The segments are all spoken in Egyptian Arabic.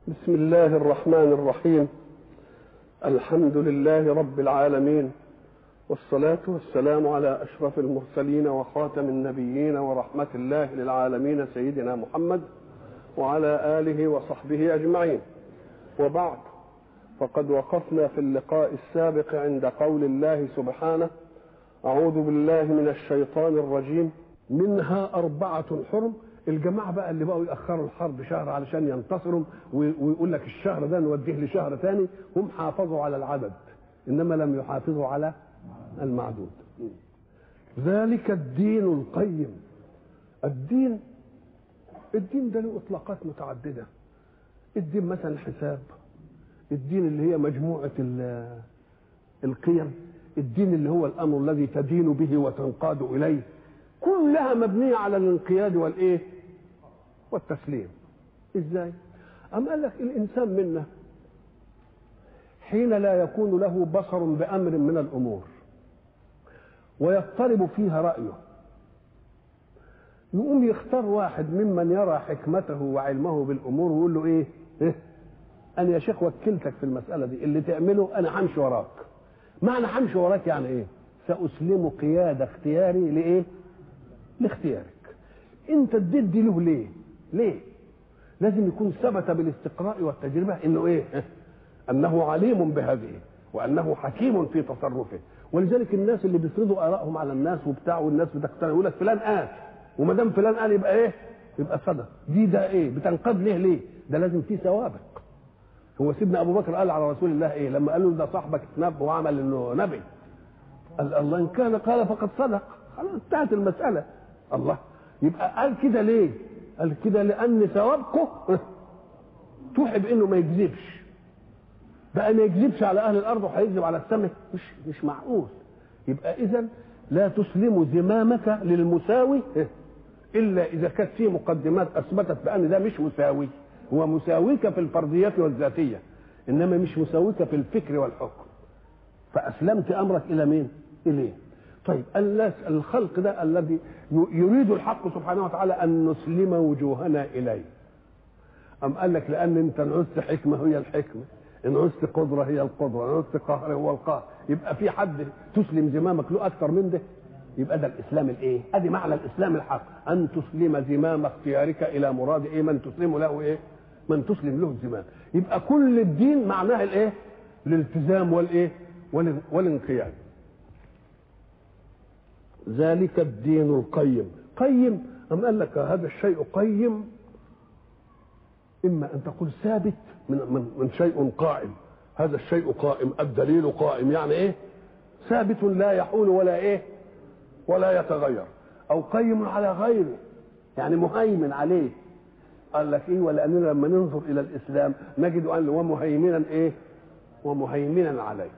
بسم الله الرحمن الرحيم الحمد لله رب العالمين والصلاة والسلام على أشرف المرسلين وخاتم النبيين ورحمة الله للعالمين سيدنا محمد وعلى آله وصحبه أجمعين وبعد فقد وقفنا في اللقاء السابق عند قول الله سبحانه أعوذ بالله من الشيطان الرجيم منها أربعة حرم الجماعة بقى اللي بقوا يأخروا الحرب شهر علشان ينتصروا ويقول لك الشهر ده نوديه لشهر ثاني هم حافظوا على العدد إنما لم يحافظوا على المعدود ذلك الدين القيم الدين الدين ده له اطلاقات متعدده الدين مثلا الحساب الدين اللي هي مجموعه القيم الدين اللي هو الامر الذي تدين به وتنقاد اليه كلها مبنيه على الانقياد والايه والتسليم ازاي ام قال لك الانسان منا حين لا يكون له بصر بامر من الامور ويضطرب فيها رايه يقوم يختار واحد ممن يرى حكمته وعلمه بالامور ويقول له ايه, إيه؟ انا يا شيخ وكلتك في المساله دي اللي تعمله انا همشي وراك معنى همشي وراك يعني ايه ساسلم قياده اختياري لايه لاختيارك انت اديت دي له ليه ليه لازم يكون ثبت بالاستقراء والتجربه انه ايه انه عليم بهذه وانه حكيم في تصرفه ولذلك الناس اللي بيفرضوا ارائهم على الناس وبتاع والناس بتقتنع يقول لك فلان قال وما دام فلان قال يبقى ايه يبقى صدق دي ده ايه بتنقاد ليه ليه ده لازم فيه سوابق هو سيدنا ابو بكر قال على رسول الله ايه لما قال له ده صاحبك اتنبأ وعمل انه نبي قال الله ان كان قال فقد صدق خلاص انتهت المساله الله يبقى قال كده ليه قال كده لان ثوابكم توحي بانه ما يكذبش بقى ما يكذبش على اهل الارض وهيكذب على السماء مش مش معقول يبقى اذا لا تسلم زمامك للمساوي الا اذا كانت فيه مقدمات اثبتت بان ده مش مساوي هو مساويك في الفرديات والذاتيه انما مش مساويك في الفكر والحكم فاسلمت امرك الى مين اليه طيب الناس الخلق ده الذي يريد الحق سبحانه وتعالى ان نسلم وجوهنا اليه ام قال لك لان انت نعوزت حكمه هي الحكمه ان عوزت قدره هي القدره ان عوزت قهر هو القهر يبقى في حد تسلم زمامك له اكثر من ده يبقى ده الاسلام الايه ادي معنى الاسلام الحق ان تسلم زمام اختيارك الى مراد ايه من تسلم له ايه من تسلم له الزمام يبقى كل الدين معناه الايه الالتزام والايه والانقياد ذلك الدين القيم قيم أم قال لك هذا الشيء قيم إما أن تقول ثابت من, من, من شيء قائم هذا الشيء قائم الدليل قائم يعني إيه ثابت لا يحول ولا إيه ولا يتغير أو قيم على غيره يعني مهيمن عليه قال لك إيه ولأننا لما ننظر إلى الإسلام نجد أن ومهيمنا إيه ومهيمنا عليه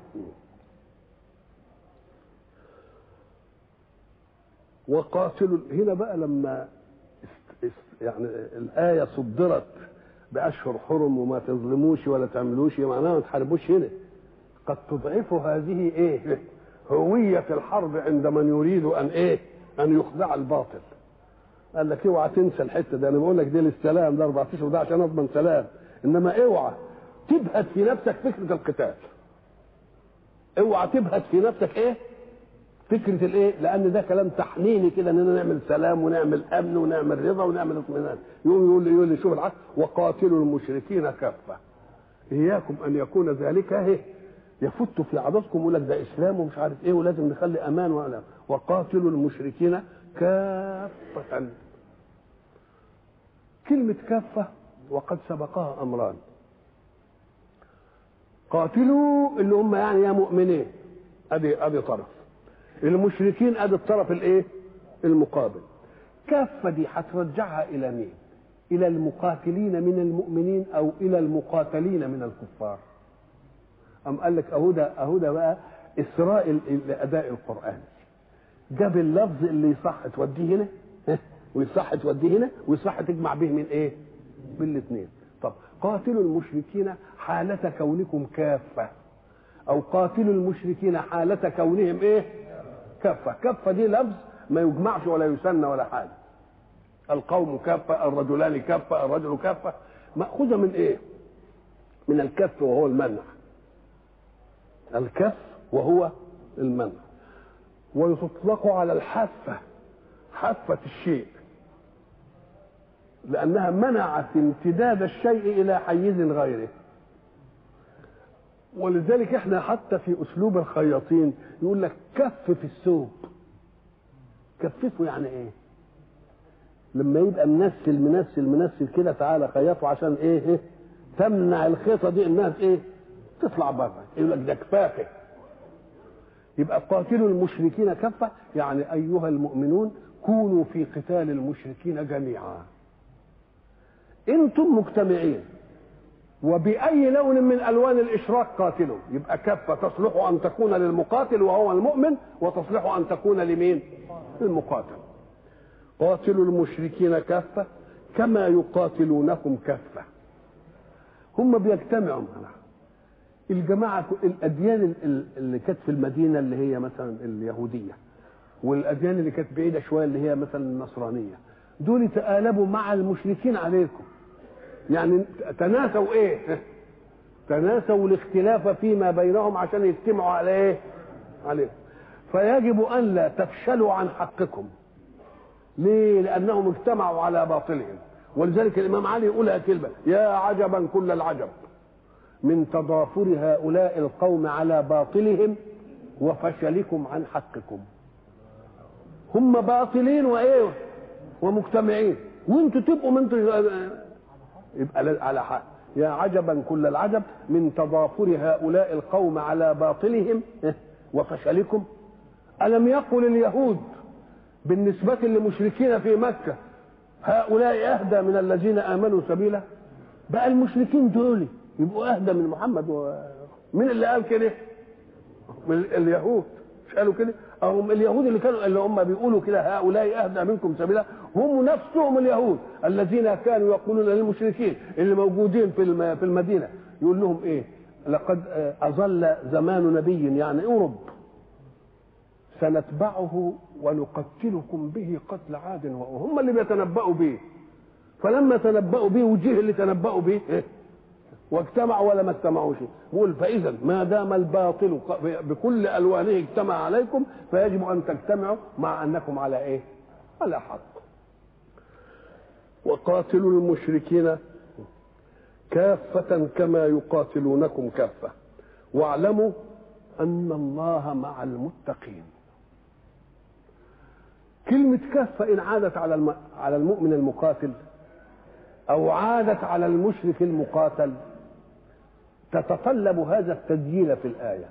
وقاتلوا هنا بقى لما يعني الآية صدرت بأشهر حرم وما تظلموش ولا تعملوش معناها ما تحاربوش هنا قد تضعف هذه ايه هوية الحرب عند من يريد أن ايه أن يخدع الباطل قال لك اوعى تنسى الحتة دي أنا بقول لك دي للسلام ده 14 ده عشان أضمن سلام إنما اوعى تبهت في نفسك فكرة القتال اوعى تبهت في نفسك ايه فكرة الايه؟ لأن ده كلام تحنيني كده إننا نعمل سلام ونعمل أمن ونعمل رضا ونعمل اطمئنان، يقوم يقول لي يقول لي شوف العكس وقاتلوا المشركين كافة. إياكم أن يكون ذلك اهي يفت في عضدكم يقول لك ده إسلام ومش عارف إيه ولازم نخلي أمان ولا وقاتلوا المشركين كافة. كلمة كافة وقد سبقها أمران. قاتلوا اللي هم يعني يا مؤمنين ادي ادي طرف المشركين ادي الطرف الايه المقابل كافه دي هترجعها الى مين الى المقاتلين من المؤمنين او الى المقاتلين من الكفار ام قال لك اهو ده اهو ده بقى اسراء الاداء القراني جاب اللفظ اللي يصح توديه هنا ويصح توديه هنا ويصح تجمع به من ايه من الاثنين طب قاتلوا المشركين حالة كونكم كافة أو قاتلوا المشركين حالة كونهم إيه؟ كافة، كافة دي لفظ ما يجمعش ولا يسنى ولا حاجة. القوم كافة، الرجلان كافة، الرجل كافة، مأخوذة من إيه؟ من الكف وهو المنع الكف وهو المنع ويطلق على الحافة حافة الشيء لأنها منعت امتداد الشيء إلى حيز غيره ولذلك احنا حتى في اسلوب الخياطين يقول لك كف في الثوب كففه يعني ايه لما يبقى منسل منسل منسل كده تعالى خيطه عشان ايه, إيه؟ تمنع الخيطه دي انها ايه تطلع بره يقول لك ده كفافه يبقى قاتلوا المشركين كفه يعني ايها المؤمنون كونوا في قتال المشركين جميعا انتم مجتمعين وبأي لون من ألوان الإشراك قاتلوا يبقى كفة تصلح أن تكون للمقاتل وهو المؤمن وتصلح أن تكون لمين للمقاتل قاتلوا المشركين كافة كما يقاتلونكم كافة هم بيجتمعوا معنا الجماعة الأديان اللي كانت في المدينة اللي هي مثلا اليهودية والأديان اللي كانت بعيدة شوية اللي هي مثلا النصرانية دول تآلبوا مع المشركين عليكم يعني تناسوا ايه تناسوا الاختلاف فيما بينهم عشان يجتمعوا على ايه عليه فيجب ان لا تفشلوا عن حقكم ليه لانهم اجتمعوا على باطلهم ولذلك الامام علي يقولها كلمه يا عجبا كل العجب من تضافر هؤلاء القوم على باطلهم وفشلكم عن حقكم هم باطلين وايه ومجتمعين وانتوا تبقوا من يبقى على حق يا عجبا كل العجب من تضافر هؤلاء القوم على باطلهم وفشلكم ألم يقل اليهود بالنسبة للمشركين في مكة هؤلاء أهدى من الذين آمنوا سبيلا بقى المشركين دول يبقوا أهدى من محمد و... مين اللي قال كده؟ اليهود مش قالوا كده؟ هم اليهود اللي كانوا اللي هم بيقولوا كده هؤلاء اهدى منكم سبيلا هم نفسهم اليهود الذين كانوا يقولون للمشركين اللي موجودين في في المدينه يقول لهم ايه؟ لقد اظل زمان نبي يعني اورب سنتبعه ونقتلكم به قتل عاد هم اللي بيتنبأوا به فلما تنبأوا به وجه اللي تنبأوا به إيه؟ واجتمعوا ولا ما اجتمعوش بقول فاذا ما دام الباطل بكل الوانه اجتمع عليكم فيجب ان تجتمعوا مع انكم على ايه على حق وقاتلوا المشركين كافة كما يقاتلونكم كافة واعلموا أن الله مع المتقين كلمة كافة إن عادت على على المؤمن المقاتل أو عادت على المشرك المقاتل تتطلب هذا التسجيل في الآية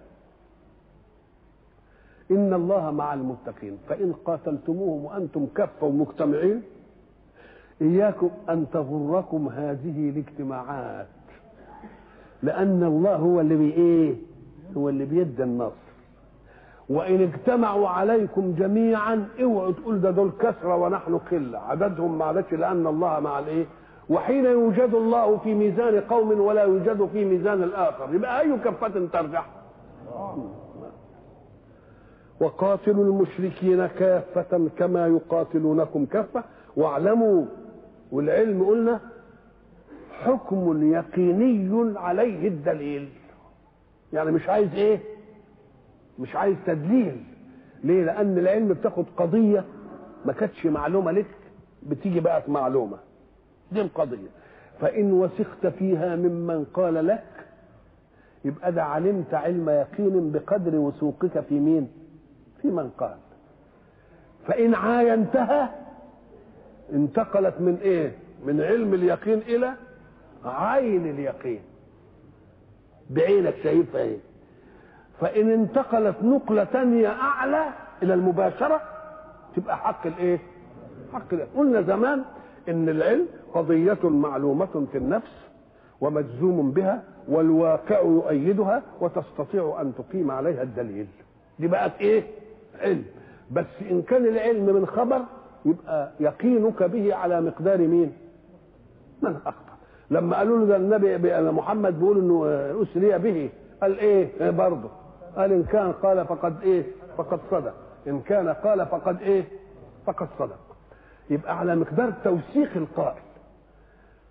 إن الله مع المتقين فإن قاتلتموهم وأنتم كفة مجتمعين إياكم أن تغركم هذه الاجتماعات لأن الله هو اللي بي إيه هو اللي بيدي النصر وإن اجتمعوا عليكم جميعا اوعوا تقول ده دول كثرة ونحن قلة عددهم ما عددش لأن الله مع الإيه وحين يوجد الله في ميزان قوم ولا يوجد في ميزان الآخر يبقى أي كفة ترجح وقاتلوا المشركين كافة كما يقاتلونكم كافة واعلموا والعلم قلنا حكم يقيني عليه الدليل يعني مش عايز ايه مش عايز تدليل ليه لان العلم بتاخد قضية ما كانتش معلومة لك بتيجي بقت معلومة دي القضية فإن وثقت فيها ممن قال لك يبقى ده علمت علم يقين بقدر وثوقك في مين في من قال فإن عاينتها انتقلت من ايه من علم اليقين الى عين اليقين بعينك شايفها ايه فان انتقلت نقلة تانية اعلى الى المباشرة تبقى حق الايه حق اليقين. قلنا زمان ان العلم قضية معلومة في النفس ومجزوم بها والواقع يؤيدها وتستطيع ان تقيم عليها الدليل دي بقت ايه علم بس ان كان العلم من خبر يبقى يقينك به على مقدار مين من اخطا لما قالوا له ده النبي محمد بيقول انه اسري به قال ايه برضه قال ان كان قال فقد ايه فقد صدق ان كان قال فقد ايه فقد صدق يبقى على مقدار توثيق القائل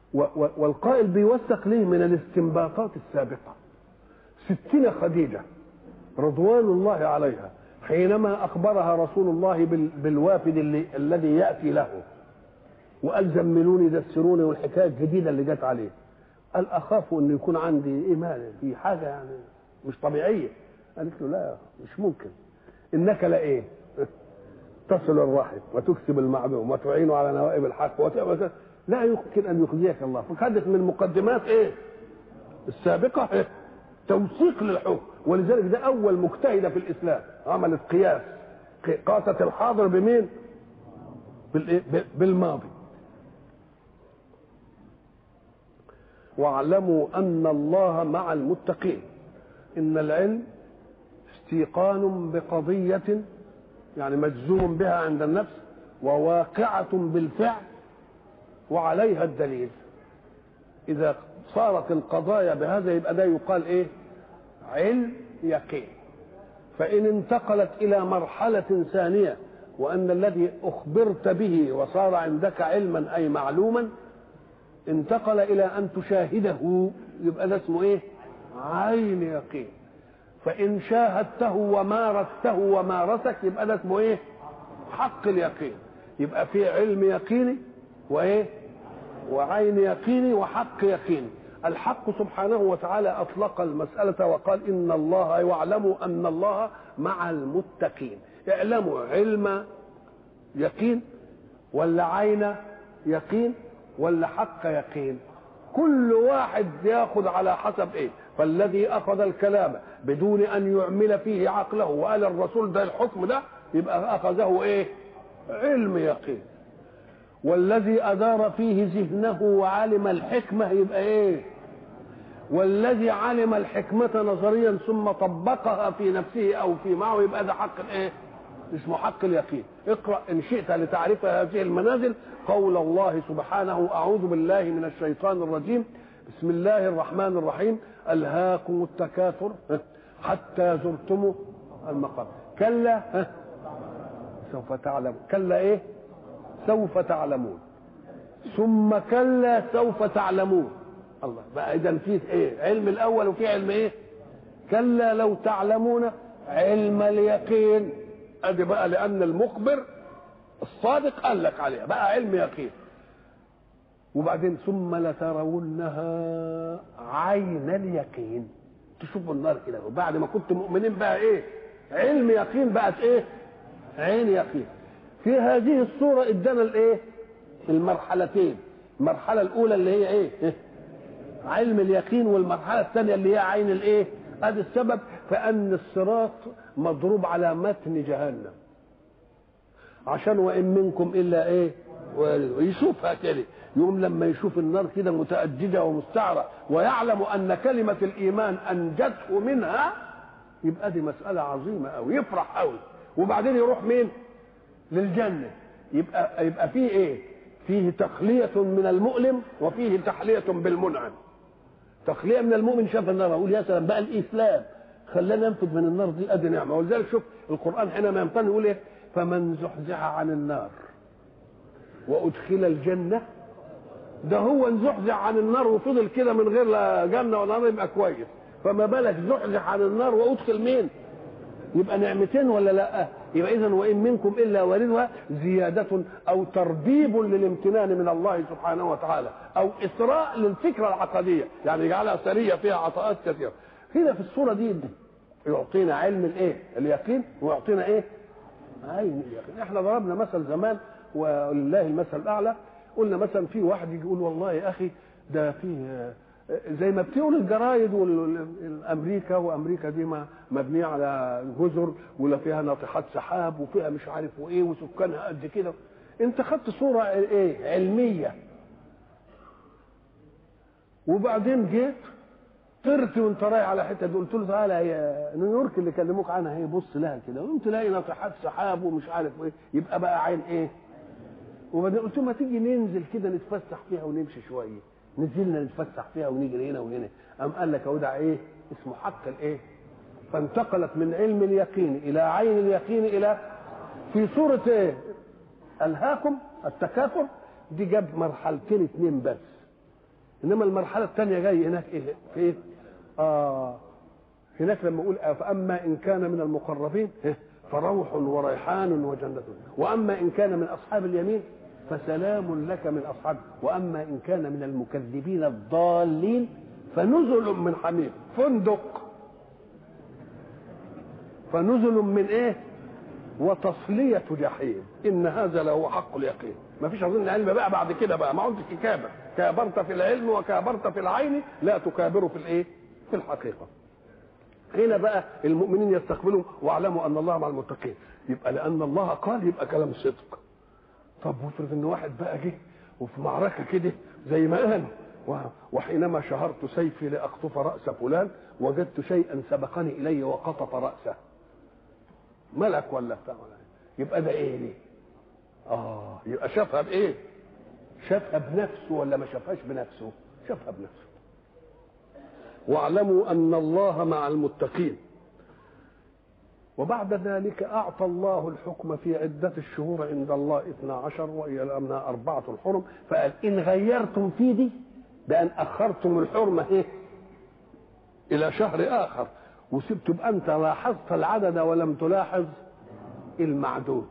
و- و- والقائل بيوثق ليه من الاستنباطات السابقة ستين خديجة رضوان الله عليها حينما أخبرها رسول الله بال- بالوافد اللي الذي يأتي له وقال زملوني دسروني والحكاية الجديدة اللي جت عليه قال أخاف أن يكون عندي إيمان في حاجة يعني مش طبيعية قالت له لا مش ممكن إنك لإيه تصل الرحم وتكسب المعدوم وتعين على نوائب الحق وت... وت... لا يمكن ان يخزيك الله فخدت من مقدمات ايه السابقه إيه؟ توثيق للحكم ولذلك ده اول مجتهده في الاسلام عملت قياس قاست الحاضر بمين بالإيه؟ ب- بالماضي واعلموا ان الله مع المتقين ان العلم استيقان بقضيه يعني مجزوم بها عند النفس وواقعة بالفعل وعليها الدليل إذا صارت القضايا بهذا يبقى ده يقال إيه؟ علم يقين فإن انتقلت إلى مرحلة ثانية وأن الذي أخبرت به وصار عندك علما أي معلوما انتقل إلى أن تشاهده يبقى ده اسمه إيه؟ عين يقين فإن شاهدته ومارسته ومارسك يبقى ده اسمه إيه؟ حق اليقين يبقى في علم يقيني وإيه؟ وعين يقيني وحق يقيني الحق سبحانه وتعالى أطلق المسألة وقال إن الله واعلموا أن الله مع المتقين اعلموا علم يقين ولا عين يقين ولا حق يقين كل واحد ياخذ على حسب ايه فالذي اخذ الكلام بدون ان يعمل فيه عقله وقال الرسول ده الحكم ده يبقى اخذه ايه علم يقين والذي ادار فيه ذهنه وعلم الحكمه يبقى ايه والذي علم الحكمة نظريا ثم طبقها في نفسه أو في معه يبقى ده حق الإيه؟ اسمه حق اليقين اقرأ إن شئت لتعرف هذه المنازل قول الله سبحانه أعوذ بالله من الشيطان الرجيم بسم الله الرحمن الرحيم ألهاكم التكاثر حتى زرتم المقام كلا سوف تعلم كلا إيه سوف تعلمون ثم كلا سوف تعلمون الله بقى اذا في ايه علم الاول وفي علم ايه كلا لو تعلمون علم اليقين ادي بقى لان المخبر الصادق قال لك عليها بقى علم يقين وبعدين ثم لترونها عين اليقين تشوفوا النار كده وبعد ما كنتم مؤمنين بقى ايه علم يقين بقت ايه عين يقين في هذه الصورة ادانا الايه المرحلتين المرحلة الأولى اللي هي ايه علم اليقين والمرحلة الثانية اللي هي عين الايه هذا السبب فأن الصراط مضروب على متن جهنم عشان وإن منكم إلا ايه ويشوفها كده يوم لما يشوف النار كده متأججة ومستعرة ويعلم أن كلمة الإيمان أنجته منها يبقى دي مسألة عظيمة أوي يفرح أوي وبعدين يروح مين للجنة يبقى يبقى فيه ايه فيه تخلية من المؤلم وفيه تحلية بالمنعم تخلية من المؤمن شاف النار اقول يا سلام بقى الاسلام خلانا ننفذ من النار دي ادي نعمه ولذلك شوف القران حينما يمتن يقول ايه فمن زحزح عن النار وادخل الجنه ده هو انزحزح عن النار وفضل كده من غير لا جنه ولا نار يبقى كويس فما بالك زحزح عن النار وادخل مين يبقى نعمتين ولا لا يبقى اذا وان منكم الا واردها زياده او تربيب للامتنان من الله سبحانه وتعالى او اسراء للفكره العقديه يعني يجعلها سريه فيها عطاءات كثيره هنا في الصوره دي, دي يعطينا علم الايه اليقين ويعطينا ايه عين اليقين احنا ضربنا مثل زمان ولله المثل الاعلى قلنا مثلا في واحد يجي يقول والله يا اخي ده فيه زي ما بتقول الجرايد والامريكا وامريكا دي ما مبنيه على جزر ولا فيها ناطحات سحاب وفيها مش عارف وايه وسكانها قد كده انت خدت صوره ايه علميه وبعدين جيت طرت وانت رايح على حته دي قلت له تعالى هي نيويورك اللي كلموك عنها هي بص لها كده وانت تلاقي ناطحات سحاب ومش عارف ايه يبقى بقى عين ايه وبعدين قلت له ما تيجي ننزل كده نتفسح فيها ونمشي شويه نزلنا نتفسح فيها ونيجي هنا وهنا قام قال لك اهو ده ايه اسمه حق الايه فانتقلت من علم اليقين الى عين اليقين الى في صورة ايه الهاكم التكاثر دي جاب مرحلتين اتنين بس انما المرحله الثانيه جاي هناك ايه في ايه اه هناك لما اقول فاما ان كان من المقربين فروح وريحان وجنة واما ان كان من اصحاب اليمين فسلام لك من اصحاب واما ان كان من المكذبين الضالين فنزل من حميم فندق فنزل من ايه وتصلية جحيم إن هذا لهو حق اليقين ما فيش أظن علم بقى بعد كده بقى ما قلتش كابر كابرت في العلم وكابرت في العين لا تكابر في الإيه في الحقيقة هنا بقى المؤمنين يستقبلوا واعلموا أن الله مع المتقين يبقى لأن الله قال يبقى كلام صدق طب وافرض ان واحد بقى جه وفي معركه كده زي ما قال وحينما شهرت سيفي لاقطف راس فلان وجدت شيئا سبقني اليه وقطف راسه ملك ولا بتاع ولا يبقى ده ايه ليه؟ اه يبقى شافها بايه؟ شافها بنفسه ولا ما شافهاش بنفسه؟ شافها بنفسه واعلموا ان الله مع المتقين وبعد ذلك أعطى الله الحكم في عدة الشهور عند الله اثنا عشر وإلى الأمناء أربعة الحرم فقال إن غيرتم في دي بأن أخرتم الحرمة إيه؟ إلى شهر آخر وسبتم أنت لاحظت العدد ولم تلاحظ المعدود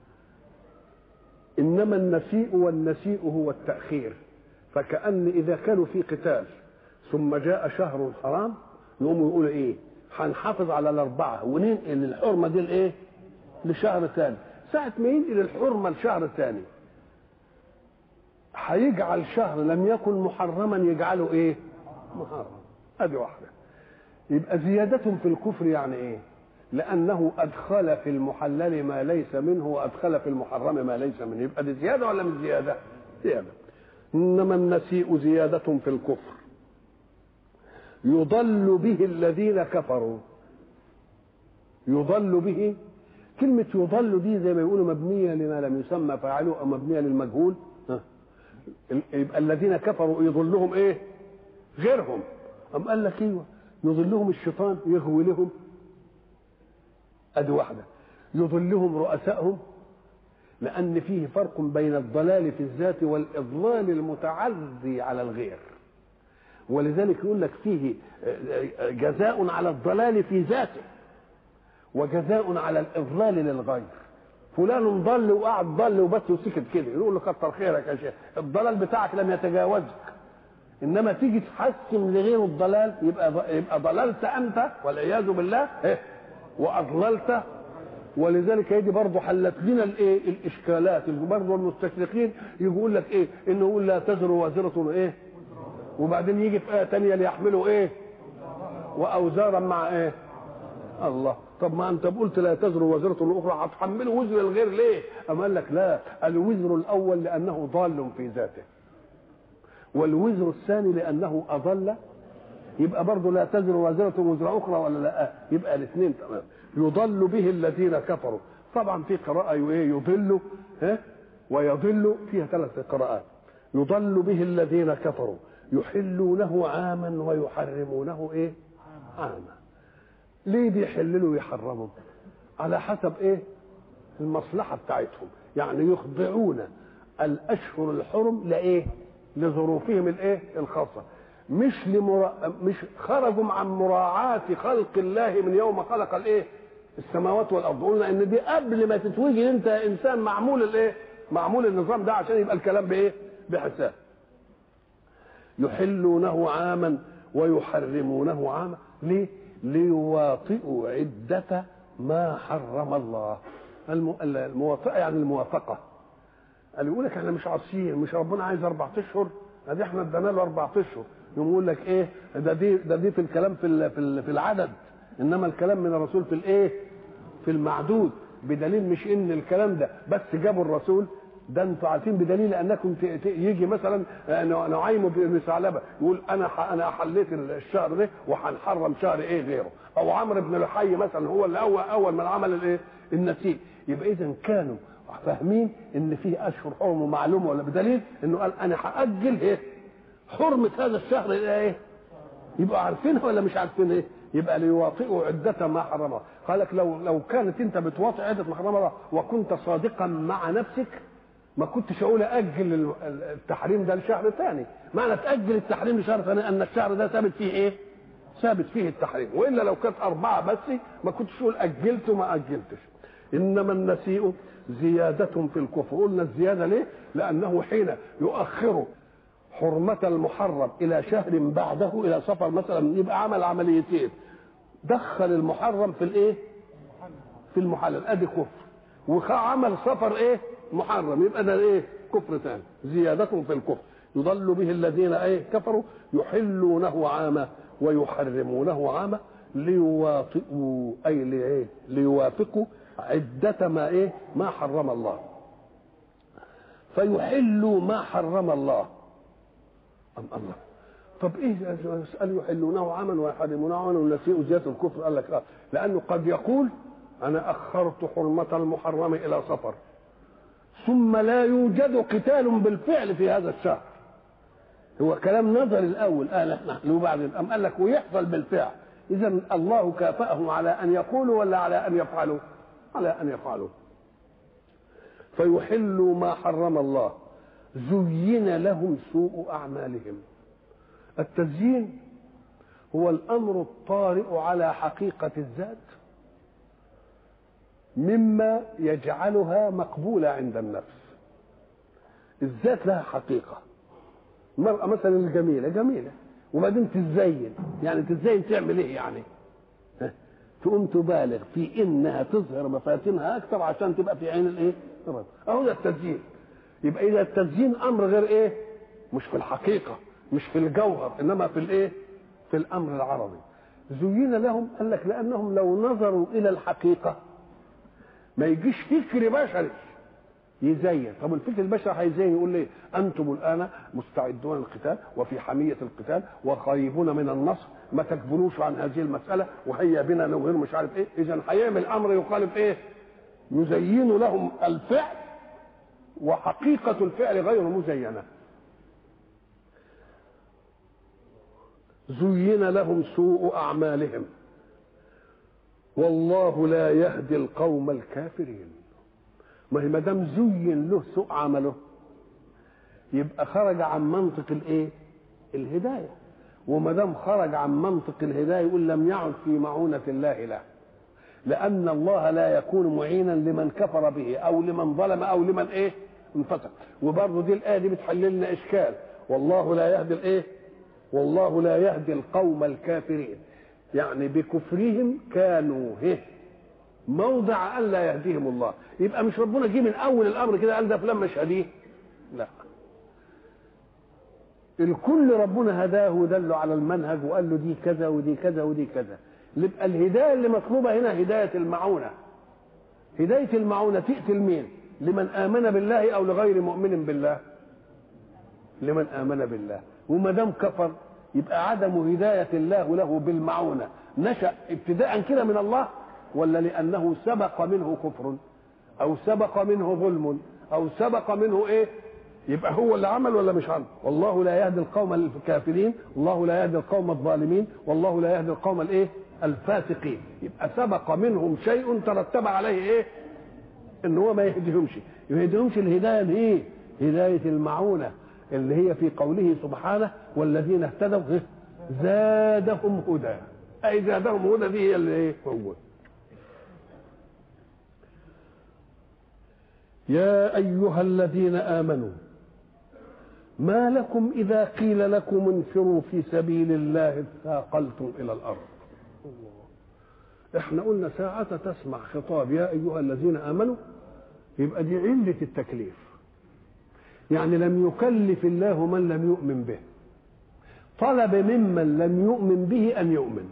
إنما النسيء والنسيء هو التأخير فكأن إذا كانوا في قتال ثم جاء شهر حرام يقوموا يقولوا إيه هنحافظ على الأربعة وننقل الحرمة دي لإيه؟ لشهر ثاني ساعة ما ينقل الحرمة لشهر ثاني هيجعل شهر لم يكن محرما يجعله ايه؟ محرم ادي واحدة يبقى زيادة في الكفر يعني ايه؟ لأنه أدخل في المحلل ما ليس منه وأدخل في المحرم ما ليس منه يبقى دي زيادة ولا مش زيادة؟ زيادة إنما النسيء زيادة في الكفر يضل به الذين كفروا يضل به كلمة يضل دي زي ما يقولوا مبنية لما لم يسمى فاعله أو مبنية للمجهول ها. يبقى الذين كفروا يضلهم إيه؟ غيرهم أم قال لك إيوه يضلهم الشيطان يغوي لهم أدي واحدة يضلهم رؤسائهم لأن فيه فرق بين الضلال في الذات والإضلال المتعدي على الغير ولذلك يقول لك فيه جزاء على الضلال في ذاته وجزاء على الاضلال للغير فلان ضل وقعد ضل وبس وسكت كده يقول له كتر خيرك يا شيخ الضلال بتاعك لم يتجاوزك انما تيجي تحسن لغيره الضلال يبقى يبقى ضللت انت والعياذ بالله إيه؟ واضللت ولذلك يجي برضه حلت لنا الايه الاشكالات برضه المستشرقين يقول لك ايه انه يقول لا تزر وازره ايه وبعدين يجي في ايه ثانيه ليحملوا ايه واوزارا مع ايه الله طب ما انت قلت لا تزر وزرة اخرى هتحملوا وزر الغير ليه؟ أم قال لك لا الوزر الأول لأنه ضال في ذاته والوزر الثاني لأنه أضل يبقى برضه لا تزر وزرة وزر أخرى ولا لا يبقى الاثنين تمام يضل به الذين كفروا طبعا في قراءة ايه يضل ها ويضل فيها ثلاث قراءات يضل به الذين كفروا يحلونه عاما ويحرمونه ايه عاما ليه بيحللوا ويحرموا على حسب ايه المصلحة بتاعتهم يعني يخضعون الاشهر الحرم لايه لظروفهم الايه الخاصة مش لمرا... مش خرجوا عن مراعاة خلق الله من يوم خلق الايه السماوات والارض قلنا ان دي قبل ما تتوجد انت انسان معمول الايه معمول النظام ده عشان يبقى الكلام بايه بحساب يحلونه عاما ويحرمونه عاما ليه ليواطئوا عدة ما حرم الله المواطئة يعني الموافقة قال يقول لك احنا مش عاصيين مش ربنا عايز اربع اشهر ادي احنا ادانا له اربع اشهر يقوم يقول لك ايه ده دي ده دي في الكلام في في في العدد انما الكلام من الرسول في الايه في المعدود بدليل مش ان الكلام ده بس جابوا الرسول ده انتوا عارفين بدليل انكم يجي مثلا نعيم بن ثعلبه يقول انا انا حليت الشهر ده وهنحرم شهر ايه غيره او عمرو بن لحي مثلا هو اللي اول اول من عمل الايه النسيج يبقى اذا كانوا فاهمين ان فيه اشهر حرم ومعلومه ولا بدليل انه قال انا هاجل ايه حرمه هذا الشهر الى ايه يبقوا عارفينها ولا مش عارفين ايه يبقى ليواطئوا عدة ما حرم الله قال لك لو لو كانت انت بتواطئ عدة ما حرم الله وكنت صادقا مع نفسك ما كنتش اقول اجل التحريم ده لشهر ثاني معنى تاجل التحريم لشهر ثاني ان الشهر ده ثابت فيه ايه ثابت فيه التحريم والا لو كانت اربعه بس ما كنتش اقول اجلت وما اجلتش انما النسيء زياده في الكفر قلنا الزياده ليه لانه حين يؤخر حرمة المحرم إلى شهر بعده إلى سفر مثلا يبقى عمل عمليتين دخل المحرم في الإيه؟ في المحلل أدي كفر وعمل سفر إيه؟ محرم يبقى ده إيه؟ كفر ثاني زيادة في الكفر يضل به الذين إيه؟ كفروا يحلونه عاما ويحرمونه عاما ليواطئوا أي لإيه؟ ليوافقوا عدة ما إيه؟ ما حرم الله فيحلوا ما حرم الله أم الله طب ايه اسال يحلونه عاما ويحرمونه عاما ونسيء زياده الكفر قال لك اه لانه قد يقول انا اخرت حرمه المحرم الى سفر ثم لا يوجد قتال بالفعل في هذا الشهر هو كلام نظر الاول قال احنا وبعدين ام قال لك ويحصل بالفعل اذا الله كافأهم على ان يقولوا ولا على ان يفعلوا على ان يفعلوا فيحلوا ما حرم الله زين لهم سوء اعمالهم التزيين هو الامر الطارئ على حقيقه الذات مما يجعلها مقبوله عند النفس الذات لها حقيقه المرأة مثلا الجميلة جميلة وبعدين تزين يعني تزين تعمل ايه يعني تقوم تبالغ في انها تظهر مفاتنها اكثر عشان تبقى في عين الايه اهو ده التزيين يبقى اذا التزيين امر غير ايه مش في الحقيقه مش في الجوهر انما في الايه في الامر العربي زين لهم قال لك لانهم لو نظروا الى الحقيقه ما يجيش فكر بشري يزين طب الفكر البشري هيزين يقول ليه انتم الان مستعدون للقتال وفي حميه القتال وقريبون من النصر ما تكبروش عن هذه المساله وهيا بنا نظهر مش عارف ايه اذا هيعمل امر يخالف ايه يزين لهم الفعل وحقيقة الفعل غير مزينة زين لهم سوء أعمالهم والله لا يهدي القوم الكافرين ما هي ما دام زين له سوء عمله يبقى خرج عن منطق الايه؟ الهدايه وما دام خرج عن منطق الهدايه يقول لم يعد في معونه الله له لان الله لا يكون معينا لمن كفر به او لمن ظلم او لمن ايه؟ انفسق وبرضه دي الايه دي بتحل لنا اشكال والله لا يهدي الايه؟ والله لا يهدي القوم الكافرين يعني بكفرهم كانوا هه موضع الا يهديهم الله يبقى مش ربنا جه من اول الامر كده قال ده فلان مش هديه لا الكل ربنا هداه ودله على المنهج وقال له دي كذا ودي كذا ودي كذا يبقى الهدايه اللي مطلوبه هنا هدايه المعونه هدايه المعونه تاتي لمين لمن امن بالله او لغير مؤمن بالله لمن امن بالله وما دام كفر يبقى عدم هدايه الله له بالمعونه نشا ابتداء كده من الله ولا لانه سبق منه كفر او سبق منه ظلم او سبق منه ايه يبقى هو اللي عمل ولا مش عمل والله لا يهدي القوم الكافرين والله لا يهدي القوم الظالمين والله لا يهدي القوم الايه الفاسقين يبقى سبق منهم شيء ترتب عليه ايه ان هو ما يهديهمش ما يهديهمش الهدايه الايه هدايه المعونه اللي هي في قوله سبحانه والذين اهتدوا زادهم هدى اي زادهم هدى دي هي اللي ايه هو يا ايها الذين امنوا ما لكم اذا قيل لكم انفروا في سبيل الله اثاقلتم الى الارض احنا قلنا ساعة تسمع خطاب يا ايها الذين امنوا يبقى دي علة التكليف يعني لم يكلف الله من لم يؤمن به طلب ممن لم يؤمن به ان يؤمن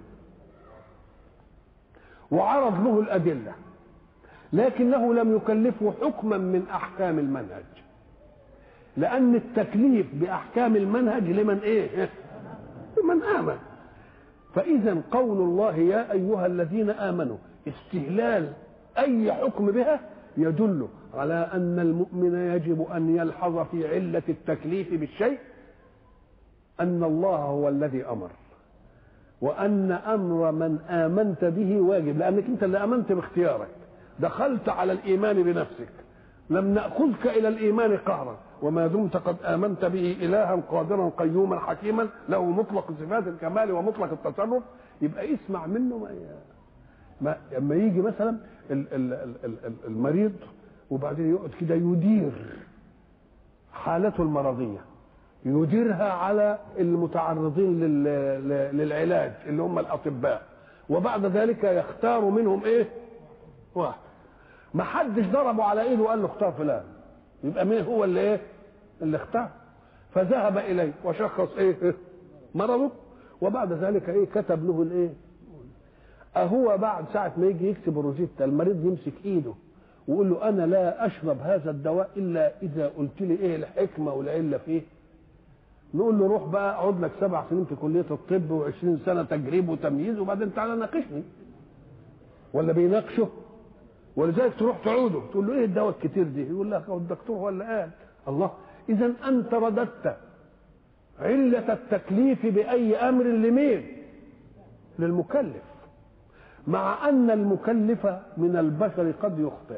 وعرض له الادله لكنه لم يكلفه حكما من احكام المنهج لان التكليف باحكام المنهج لمن ايه لمن امن فاذا قول الله يا ايها الذين امنوا استهلال اي حكم بها يدل على ان المؤمن يجب ان يلحظ في عله التكليف بالشيء ان الله هو الذي امر وان امر من امنت به واجب لانك انت اللي امنت باختيارك دخلت على الايمان بنفسك لم ناخذك الى الايمان قهرا وما دمت قد امنت به الها قادرا قيوما حكيما له مطلق صفات الكمال ومطلق التصرف يبقى اسمع منه ما ما لما يجي مثلا ال- ال- ال- ال- ال- المريض وبعدين يقعد كده يدير حالته المرضيه يديرها على المتعرضين لل- ل- للعلاج اللي هم الاطباء وبعد ذلك يختار منهم ايه واحد ما حدش ضربه على ايده وقال له اختار فلان يبقى مين هو اللي ايه اللي اختار فذهب اليه وشخص ايه مرضه وبعد ذلك ايه كتب له الايه اهو بعد ساعه ما يجي يكتب الروجيتا المريض يمسك ايده ويقول له انا لا اشرب هذا الدواء الا اذا قلت لي ايه الحكمه والعله فيه نقول له روح بقى اقعد لك سبع سنين في كليه الطب وعشرين سنه تجريب وتمييز وبعدين تعالى ناقشني ولا بيناقشه ولذلك تروح تعوده تقول له ايه الدواء الكتير دي يقول لك هو الدكتور هو اللي قال الله اذا انت رددت علة التكليف بأي أمر لمين؟ للمكلف مع أن المكلف من البشر قد يخطئ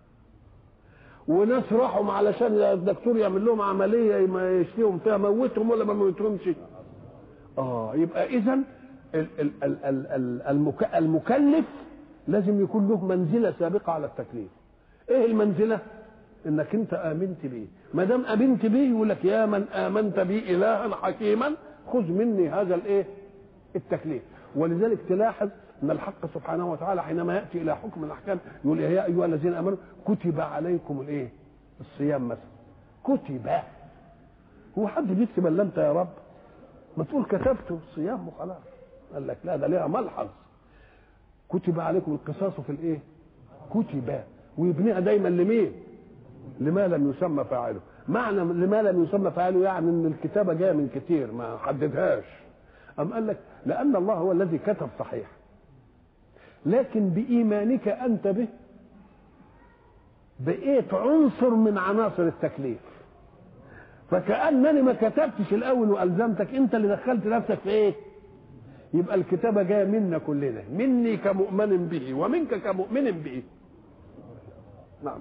وناس راحوا علشان الدكتور يعمل لهم عملية ما يشفيهم فيها موتهم ولا ما موتهمش اه يبقى إذا المكلف لازم يكون له منزلة سابقة على التكليف ايه المنزلة؟ انك انت امنت به ما دام امنت به يقول لك يا من امنت بي الها حكيما خذ مني هذا الايه التكليف ولذلك تلاحظ ان الحق سبحانه وتعالى حينما ياتي الى حكم الاحكام يقول يا ايها الذين امنوا كتب عليكم الايه الصيام مثلا كتب هو حد بيكتب الا انت يا رب ما تقول كتبت الصيام وخلاص قال لك لا ده ليها ملحظ كتب عليكم القصاص في الايه كتب ويبنيها دايما لمين لما لم يسمى فاعله معنى لما لم يسمى فاعله يعني ان الكتابه جايه من كتير ما حددهاش أم قال لك لأن الله هو الذي كتب صحيح لكن بإيمانك أنت به بقيت عنصر من عناصر التكليف فكأنني ما كتبتش الأول وألزمتك أنت اللي دخلت نفسك في إيه؟ يبقى الكتابة جاية منا كلنا مني كمؤمن به ومنك كمؤمن به نعم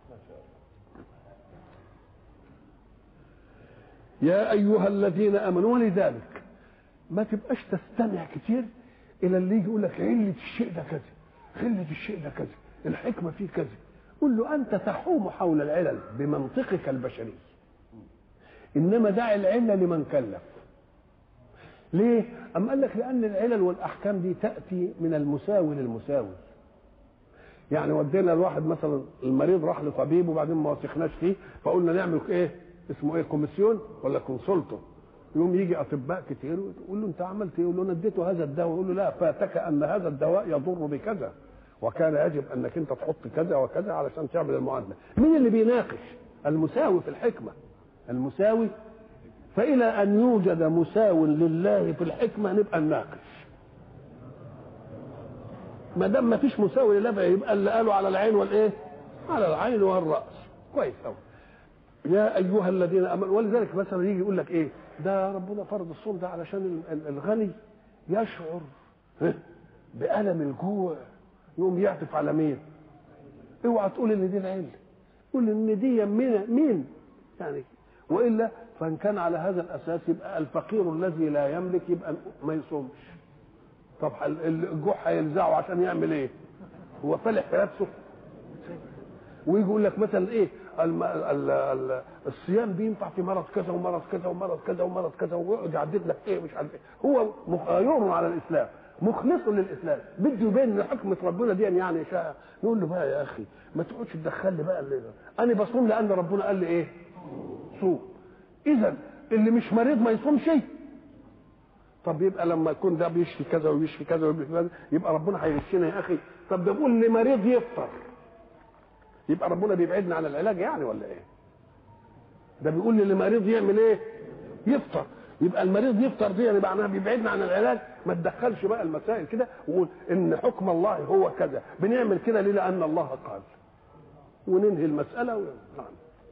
يا أيها الذين آمنوا ولذلك ما تبقاش تستمع كتير الى اللي يجي يقول لك عله الشيء ده كذا عله الشيء ده كذا الحكمه فيه كذا قل له انت تحوم حول العلل بمنطقك البشري انما دع العله لمن كلف ليه ام قال لك لان العلل والاحكام دي تاتي من المساوي للمساوي يعني ودينا الواحد مثلا المريض راح لطبيب وبعدين ما وثقناش فيه فقلنا نعمل ايه اسمه ايه كوميسيون ولا كونسلتون يوم يجي اطباء كتير ويقول له انت عملت ايه؟ يقول له انا اديته هذا الدواء يقول له لا فاتك ان هذا الدواء يضر بكذا وكان يجب انك انت تحط كذا وكذا علشان تعمل المعادله. مين اللي بيناقش؟ المساوي في الحكمه. المساوي فالى ان يوجد مساو لله في الحكمه نبقى نناقش. ما دام ما فيش مساوي لله يبقى اللي قالوا على العين والايه؟ على العين والراس. كويس قوي. يا ايها الذين امنوا ولذلك مثلا يجي يقول لك ايه؟ ده ربنا فرض الصوم ده علشان الغني يشعر بألم الجوع يقوم يعطف على مين؟ اوعى تقول ان دي العله قول ان دي مين مين؟ يعني والا فان كان على هذا الاساس يبقى الفقير الذي لا يملك يبقى ما يصومش طب الجوع هيلزعه عشان يعمل ايه؟ هو فلح في نفسه ويجي يقول لك مثلا ايه الم... ال... ال... الصيام بينفع في مرض كذا ومرض كذا ومرض كذا ومرض كذا ويقعد يعدد لك ايه مش عارف ايه هو مغاير على الاسلام مخلص للاسلام بده يبين ان حكمه ربنا دي يعني شاء نقول له بقى يا اخي ما تقعدش تدخل لي بقى اللي انا بصوم لان ربنا قال لي ايه صوم اذا اللي مش مريض ما يصومش طب يبقى لما يكون ده بيشفي كذا وبيشفي كذا وبيشفي كذا يبقى ربنا هيغشنا يا اخي طب ده بيقول لمريض يفطر يبقى ربنا بيبعدنا عن العلاج يعني ولا ايه ده بيقول لي المريض يعمل ايه يفطر يبقى المريض يفطر دي يعني معناها بيبعدنا عن العلاج ما تدخلش بقى المسائل كده وقول ان حكم الله هو كذا بنعمل كده ليه لان الله قال وننهي المساله و... نعم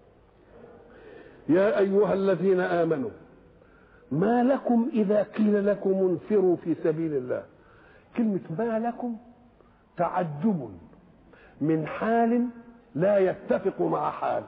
يا ايها الذين امنوا ما لكم اذا قيل لكم انفروا في سبيل الله كلمه ما لكم تعجب من حال لا يتفق مع حال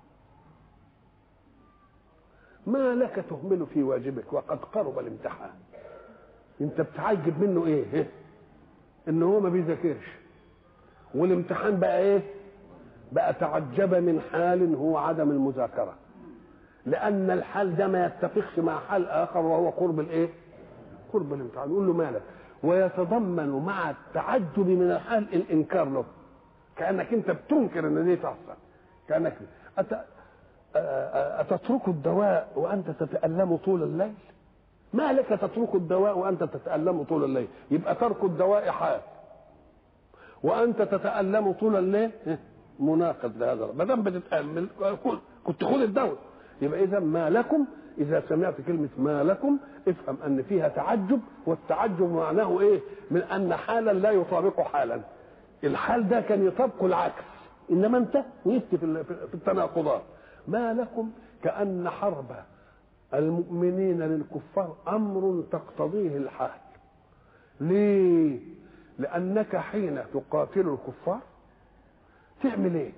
ما لك تهمل في واجبك وقد قرب الامتحان انت بتعجب منه ايه ان هو ما بيذاكرش والامتحان بقى ايه بقى تعجب من حال هو عدم المذاكره لان الحال ده ما يتفقش مع حال اخر وهو قرب الايه قرب الامتحان يقول له مالك ويتضمن مع التعجب من الحال الانكار له كانك انت بتنكر ان دي تحصل كانك أت... أتترك الدواء وأنت تتألم طول الليل ما لك تترك الدواء وأنت تتألم طول الليل يبقى ترك الدواء حال وأنت تتألم طول الليل مناقض لهذا ما دام بتتأمل كنت خذ الدواء يبقى إذا ما لكم إذا سمعت كلمة ما لكم افهم أن فيها تعجب والتعجب معناه إيه؟ من أن حالا لا يطابق حالا الحال ده كان يطابق العكس إنما أنت وقفت في التناقضات ما لكم كأن حرب المؤمنين للكفار أمر تقتضيه الحال ليه لأنك حين تقاتل الكفار تعمل ايه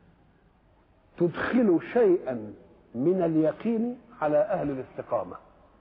تدخل شيئا من اليقين على أهل الاستقامة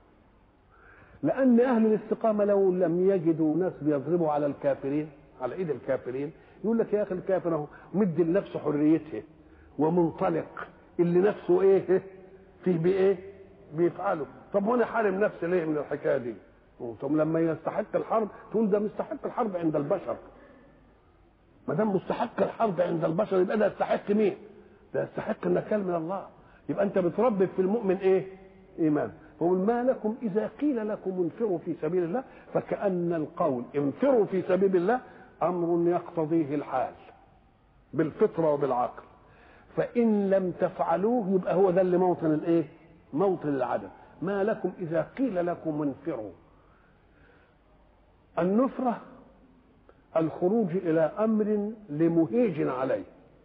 لأن أهل الاستقامة لو لم يجدوا ناس بيضربوا على الكافرين على إيد الكافرين يقول لك يا أخي الكافر أهو مد لنفسه حريته ومنطلق اللي نفسه ايه فيه بايه بيفعله طب وانا حارم نفسي ليه من الحكايه دي طب لما يستحق الحرب تقول ده مستحق الحرب عند البشر ما دام مستحق الحرب عند البشر يبقى ده يستحق مين ده يستحق النكال من الله يبقى انت بتربي في المؤمن ايه ايمان فقل ما لكم اذا قيل لكم انفروا في سبيل الله فكان القول انفروا في سبيل الله امر يقتضيه الحال بالفطره وبالعقل فإن لم تفعلوه يبقى هو ده اللي موطن الإيه؟ موطن العدم ما لكم إذا قيل لكم انفروا النفرة الخروج إلى أمر لمهيج عليه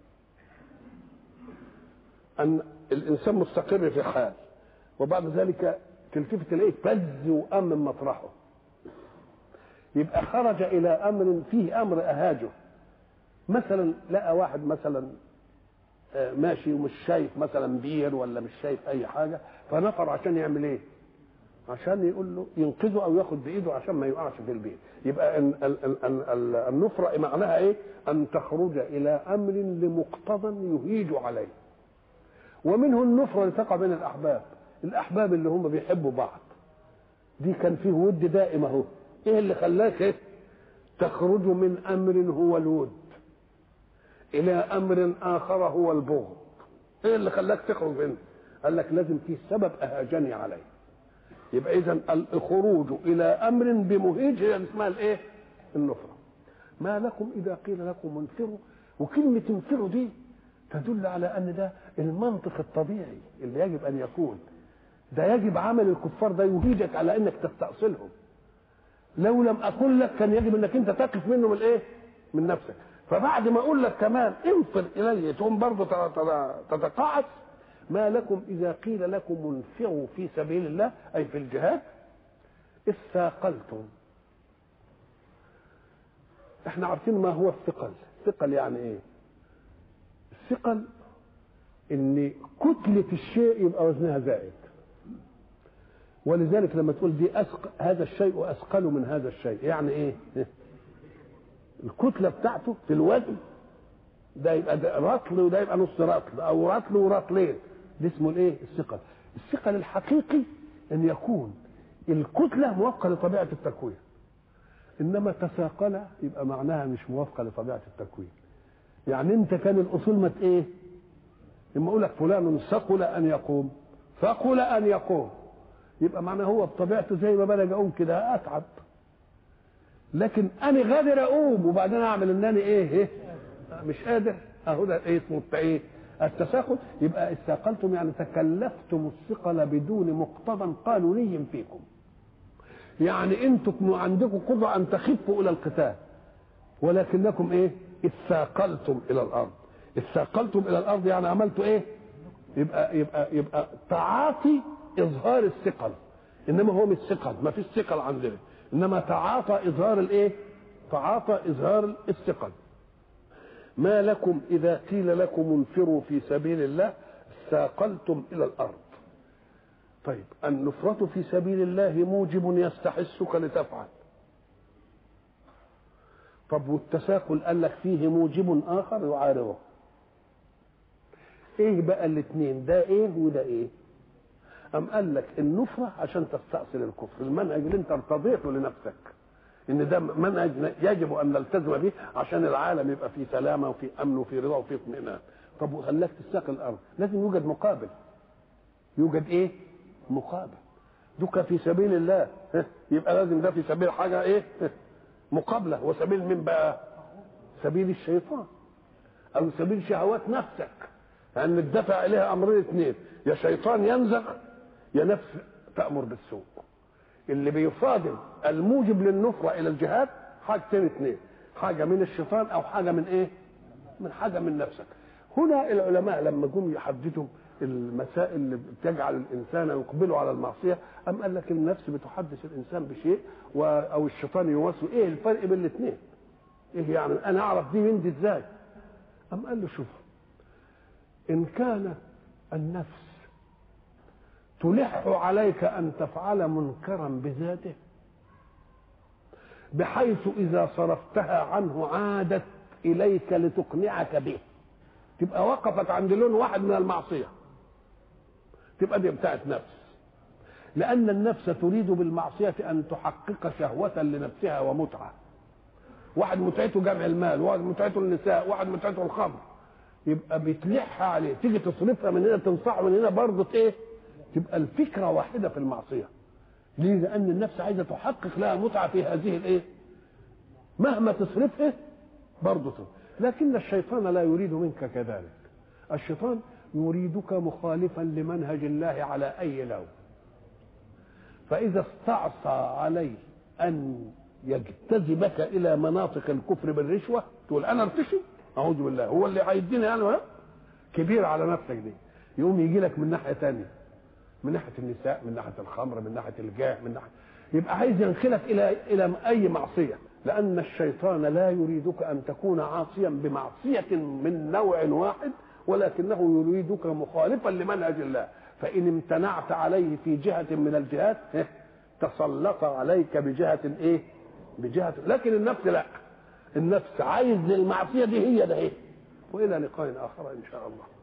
أن الإنسان مستقر في حال وبعد ذلك تلتفت تلاقيه فز وقام من مطرحه يبقى خرج إلى أمر فيه أمر أهاجه مثلا لقى واحد مثلا ماشي ومش شايف مثلا بير ولا مش شايف اي حاجه فنفر عشان يعمل ايه؟ عشان يقول له ينقذه او ياخد بايده عشان ما يقعش في البير يبقى النفره معناها ايه؟ ان تخرج الى امر لمقتضى يهيج عليه ومنه النفره اللي تقع بين الاحباب الاحباب اللي هم بيحبوا بعض دي كان فيه ود دائم اهو ايه اللي خلاك ايه؟ تخرج من امر هو الود الى امر اخر هو البغض ايه اللي خلاك تخرج منه قال لك لازم في سبب اهاجني عليه يبقى اذا الخروج الى امر بمهيج هي اسمها الايه النفره ما لكم اذا قيل لكم انفروا وكلمه انفروا دي تدل على ان ده المنطق الطبيعي اللي يجب ان يكون ده يجب عمل الكفار ده يهيجك على انك تستأصلهم لو لم اقول لك كان يجب انك انت تقف منهم الايه من نفسك فبعد ما اقول لك كمان انفر الي تقوم برضه تتقاعس ما لكم اذا قيل لكم انفروا في سبيل الله اي في الجهاد اثاقلتم احنا عارفين ما هو الثقل الثقل يعني ايه الثقل ان كتلة الشيء يبقى وزنها زائد ولذلك لما تقول دي أثق هذا الشيء اثقل من هذا الشيء يعني ايه الكتله بتاعته في الوزن ده يبقى ده رطل وده يبقى نص رطل او رطل ورطلين ده اسمه الايه الثقل الثقل الحقيقي ان يكون الكتله موافقه لطبيعه التكوين انما تثاقل يبقى معناها مش موافقه لطبيعه التكوين يعني انت كان الاصول ما ايه لما اقول لك فلان ثقل ان يقوم ثقل ان يقوم يبقى معناه هو بطبيعته زي ما بلج اقوم كده اتعب لكن انا غادر اقوم وبعدين اعمل ان انا ايه ايه مش قادر اهو ده ايه اسمه ايه التساقل يبقى استثقلتم يعني تكلفتم الثقل بدون مقتضى قانوني فيكم يعني انتم عندكم قدره ان تخفوا الى القتال ولكنكم ايه اثاقلتم الى الارض اثاقلتم الى الارض يعني عملتوا ايه يبقى يبقى يبقى تعاطي اظهار الثقل انما هو مش ثقل ما فيش ثقل عندنا انما تعاطى اظهار الايه تعاطى اظهار الثقل ما لكم إذا قيل لكم انفروا في سبيل الله ثاقلتم إلى الأرض طيب النفرة في سبيل الله موجب يستحثك لتفعل طب والتساقل قال لك فيه موجب آخر يعارضه ايه بقى الاثنين ده ايه وده ايه أم قال لك النفرة عشان تستأصل الكفر المنهج اللي انت ارتضيته لنفسك ان ده منهج يجب ان نلتزم به عشان العالم يبقى فيه سلامه وفي امن وفي رضا وفي اطمئنان طب وخلاك تستاق الارض لازم يوجد مقابل يوجد ايه مقابل دوك في سبيل الله يبقى لازم ده في سبيل حاجه ايه مقابله وسبيل من بقى سبيل الشيطان او سبيل شهوات نفسك لان الدفع اليها امرين اثنين يا شيطان ينزغ يا نفس تامر بالسوء اللي بيصادم الموجب للنفرة إلى الجهاد حاجتين اثنين حاجة من الشيطان أو حاجة من إيه؟ من حاجة من نفسك هنا العلماء لما جم يحددوا المسائل اللي بتجعل الانسان يقبل على المعصيه ام قال لك النفس بتحدث الانسان بشيء و... او الشيطان يوسوس ايه الفرق بين الاثنين؟ ايه يعني انا اعرف دي من دي ازاي؟ ام قال له شوف ان كان النفس تلح عليك ان تفعل منكرا بذاته بحيث اذا صرفتها عنه عادت اليك لتقنعك به تبقى وقفت عند لون واحد من المعصيه تبقى دي بتاعت نفس لان النفس تريد بالمعصيه ان تحقق شهوه لنفسها ومتعه واحد متعته جمع المال واحد متعته النساء واحد متعته الخمر يبقى بتلحها عليه تيجي تصرفها من هنا تنصحه من هنا برضه ايه تبقى الفكره واحده في المعصيه ليه لان النفس عايزه تحقق لها متعه في هذه الايه مهما تصرفه برضه لكن الشيطان لا يريد منك كذلك الشيطان يريدك مخالفا لمنهج الله على اي لون فاذا استعصى عليه ان يجتذبك الى مناطق الكفر بالرشوه تقول انا ارتشي اعوذ بالله هو اللي هيديني انا كبير على نفسك دي يقوم يجي لك من ناحيه ثانيه من ناحيه النساء من ناحيه الخمر من ناحيه الجاه من ناحيه يبقى عايز ينخلك الى الى اي معصيه لان الشيطان لا يريدك ان تكون عاصيا بمعصيه من نوع واحد ولكنه يريدك مخالفا لمنهج الله فان امتنعت عليه في جهه من الجهات تسلط عليك بجهه ايه بجهه لكن النفس لا النفس عايز للمعصيه دي هي ده ايه والى لقاء اخر ان شاء الله